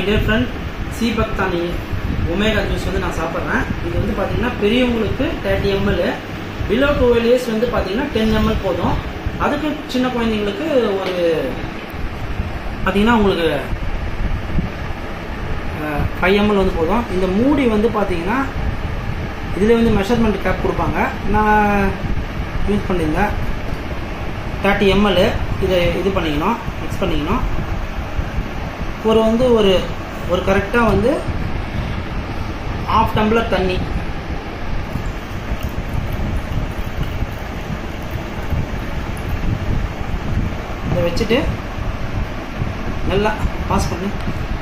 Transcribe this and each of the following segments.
dear friend seabuckthorn omega juice வந்து நான் சாப்பிட்றேன் இது வந்து பார்த்தீங்கன்னா பெரியவங்களுக்கு thirty ml below twelve years வந்து பார்த்தீங்கன்னா டென் எம்எல் போதும் அதுக்கு சின்ன குழந்தைங்களுக்கு ஒரு பார்த்தீங்கன்னா உங்களுக்கு ஃபைவ் எம்எல் வந்து போதும் இந்த மூடி வந்து பார்த்தீங்கன்னா இதில் வந்து மெஷர்மெண்ட் கேப் கொடுப்பாங்க நான் யூஸ் பண்ணியிருந்தேன் தேர்ட்டி எம்எல் இதை இது பண்ணிக்கணும் மிக்ஸ் பண்ணிக்கணும் ஒரு வந்து ஒரு ஒரு கரெக்டாக வந்து ஆஃப் டம்ளர் தண்ணி இதை வச்சுட்டு நல்லா பாஸ் பண்ணி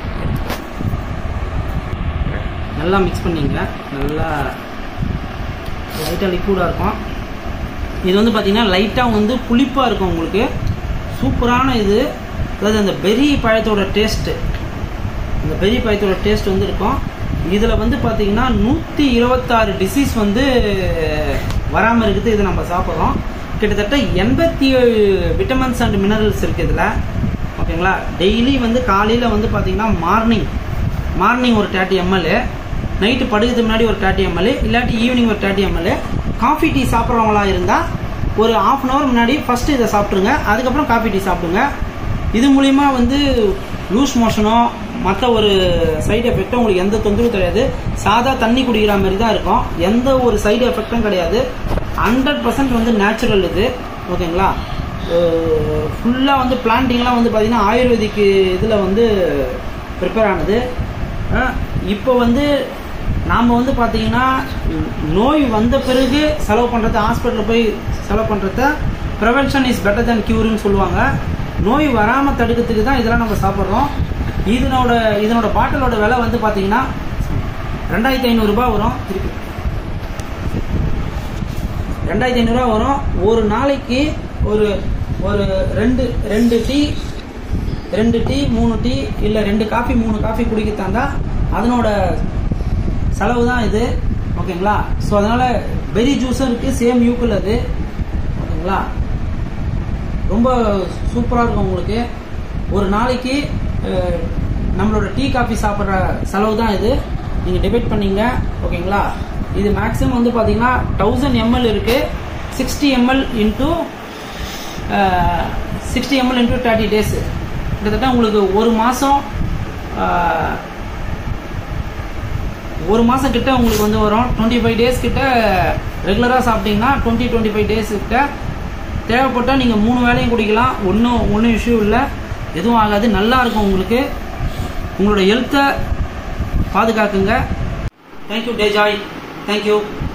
நல்லா மிக்ஸ் பண்ணிங்க நல்லா லைட்டாக லிக்விடாக இருக்கும் இது வந்து பார்த்தீங்கன்னா லைட்டாக வந்து புளிப்பாக இருக்கும் உங்களுக்கு சூப்பரான இது அதாவது அந்த பெரி பழத்தோட டேஸ்ட்டு இந்த பெரி பழத்தோட டேஸ்ட் வந்து இருக்கும் இதில் வந்து பார்த்தீங்கன்னா நூற்றி இருபத்தாறு டிசீஸ் வந்து வராமல் இருக்குது இதை நம்ம சாப்பிட்றோம் கிட்டத்தட்ட எண்பத்தி ஏழு விட்டமின்ஸ் அண்ட் மினரல்ஸ் இருக்குது இதில் ஓகேங்களா டெய்லி வந்து காலையில் வந்து பார்த்தீங்கன்னா மார்னிங் மார்னிங் ஒரு தேர்ட்டி எம்எல் நைட்டு படுக்கிறதுக்கு முன்னாடி ஒரு தேர்ட்டி எம்எல் இல்லாட்டி ஈவினிங் ஒரு தேர்ட்டி எம்எல் காஃபி டீ சாப்பிட்றவங்களா இருந்தால் ஒரு ஆஃப் அன் ஹவர் முன்னாடி ஃபஸ்ட்டு இதை சாப்பிட்ருங்க அதுக்கப்புறம் காஃபி டீ சாப்பிடுங்க இது மூலிமா வந்து லூஸ் மோஷனோ மற்ற ஒரு சைடு எஃபெக்டும் உங்களுக்கு எந்த தொந்தரவும் கிடையாது சாதா தண்ணி குடிக்கிற மாதிரி தான் இருக்கும் எந்த ஒரு சைடு எஃபெக்டும் கிடையாது ஹண்ட்ரட் பர்சன்ட் வந்து நேச்சுரல் இது ஓகேங்களா ஃபுல்லாக வந்து பிளான்டிங்லாம் வந்து பார்த்தீங்கன்னா ஆயுர்வேதிக் இதில் வந்து ப்ரிப்பேர் ஆனது இப்போ வந்து நாம் வந்து பார்த்தீங்கன்னா நோய் வந்த பிறகு செலவு பண்ணுறது ஹாஸ்பிட்டலில் போய் செலவு பண்ணுறத ப்ரிவென்ஷன் இஸ் பெட்டர் தேன் க்யூர்னு சொல்லுவாங்க நோய் வராமல் தடுக்கிறதுக்கு தான் இதெல்லாம் நம்ம சாப்பிட்றோம் இதனோட இதனோட பாட்டிலோட விலை வந்து பார்த்தீங்கன்னா ரெண்டாயிரத்தி ஐநூறுரூபா வரும் திருப்பி ரெண்டாயிரத்தி ஐநூறுரூவா வரும் ஒரு நாளைக்கு ஒரு ஒரு ரெண்டு ரெண்டு டீ ரெண்டு டீ மூணு டீ இல்லை ரெண்டு காஃபி மூணு காஃபி குடிக்கத்தாந்தா அதனோட செலவு தான் இது ஓகேங்களா ஸோ அதனால் பெரி ஜூஸும் இருக்குது சேம் யூக்கில் அது ஓகேங்களா ரொம்ப சூப்பராக இருக்கும் உங்களுக்கு ஒரு நாளைக்கு நம்மளோட டீ காஃபி சாப்பிட்ற செலவு தான் இது நீங்கள் டிபேட் பண்ணீங்க ஓகேங்களா இது மேக்ஸிமம் வந்து பார்த்தீங்கன்னா தௌசண்ட் எம்எல் இருக்குது sixty ml into sixty ml into thirty days கிட்டத்தட்ட உங்களுக்கு ஒரு மாதம் ஒரு மாதம் கிட்ட உங்களுக்கு வந்து வரும் டுவெண்ட்டி ஃபைவ் டேஸ் கிட்ட ரெகுலராக சாப்பிட்டீங்கன்னா டுவெண்ட்டி டுவெண்ட்டி ஃபைவ் டேஸ் கிட்ட தேவைப்பட்டால் நீங்கள் மூணு வேலையும் குடிக்கலாம் ஒன்றும் ஒன்றும் இஷ்யூ இல்லை எதுவும் ஆகாது நல்லா இருக்கும் உங்களுக்கு உங்களோட ஹெல்த்தை பாதுகாக்குங்க தேங்க்யூ டேஜாய் தேங்க்யூ